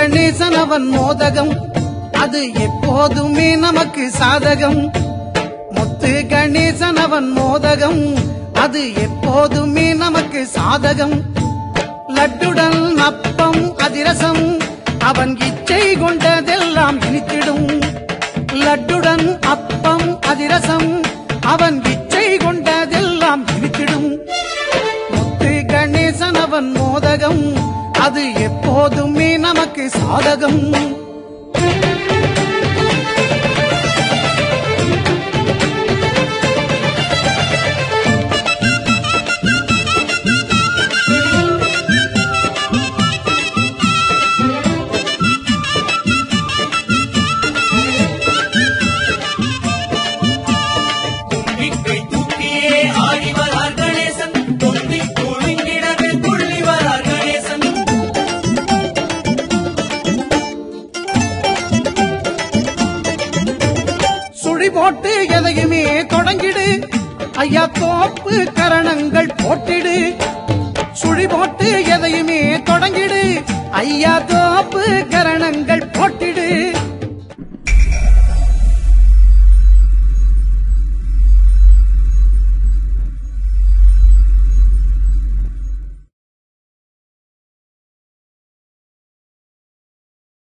கணேசன் அவன் மோதகம் அது எப்போதுமே நமக்கு சாதகம் முத்து கணேசன் அவன் மோதகம் அது எப்போதுமே நமக்கு சாதகம் லட்டுடன் அப்பம் அதிரசம் அவன் இச்சை கொண்டதெல்லாம் இனித்திடும் லட்டுடன் அப்பம் அதிரசம் அவன் இச்சை கொண்டதெல்லாம் இனித்திடும் முத்து கணேசன் அவன் மோதகம் அது எப்போதுமே நமக்கு சாதகம் தும்பிக்கை தூக்கியே ஆடி வரார் கணேசன் தொந்தி குழுங்கிடவே துள்ளி வரார் கணேசன் சுழி போட்டு எதையுமே தொடங்கிடு ஐயா தோப்பு கரணங்கள் போட்டிடு சுழி போட்டு எதையுமே தொடங்கிடு ஐயா தோப்பு கரணங்கள் போட்டிடு